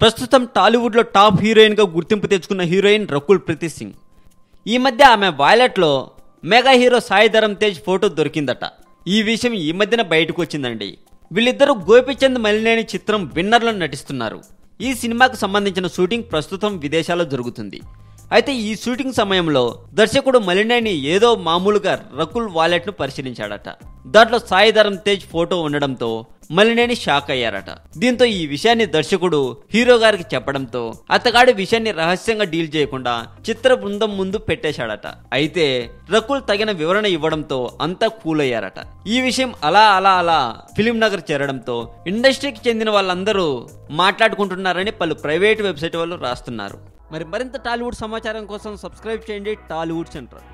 ప్రస్తుతం టాలీవుడ్లో టాప్ హీరోయిన్గా గుర్తింపు తెచ్చుకున్న హీరోయిన్ రకుల్ ప్రీతి సింగ్ ఈ మధ్య ఆమె వాలెట్లో mega hero Sai Dharam Tej photo దొరికిందట ఈ విషయం ఈ మధ్యన బయటకు వచ్చిందండి వీళ్ళిద్దరూ గోపిచంద్ మలినేని చిత్రం విన్నర్లో నటిస్తున్నారు ఈ సినిమాకు సంబంధించిన షూటింగ్ ప్రస్తుతం విదేశాల్లో జరుగుతుంది అయితే ఈ షూటింగ్ సమయంలో దర్శకుడు మలినేని ఏదో మామూలుగా రకుల్ వాలెట్ ను పరిశీలించాడట దాంట్లో సాయి ధరమ్ తేజ్ ఫోటో ఉండడంతో మలినేని షాక్ అయ్యారట దీంతో ఈ విషయాన్ని దర్శకుడు హీరో గారికి చెప్పడంతో అతగాడి విషయాన్ని రహస్యంగా డీల్ చేయకుండా చిత్ర బృందం ముందు పెట్టేశాడట అయితే రకుల్ తగిన వివరణ ఇవ్వడంతో అంతా కూల్ అయ్యారట ఈ విషయం అలా అలా అలా ఫిలిం నగర్ చేరడంతో ఇండస్ట్రీకి చెందిన వాళ్ళందరూ మాట్లాడుకుంటున్నారని పలు ప్రైవేట్ వెబ్సైట్ వాళ్ళు రాస్తున్నారు మరి మరింత టాలీవుడ్ సమాచారం కోసం సబ్స్క్రైబ్ చేయండి టాలీవుడ్ సెంటర్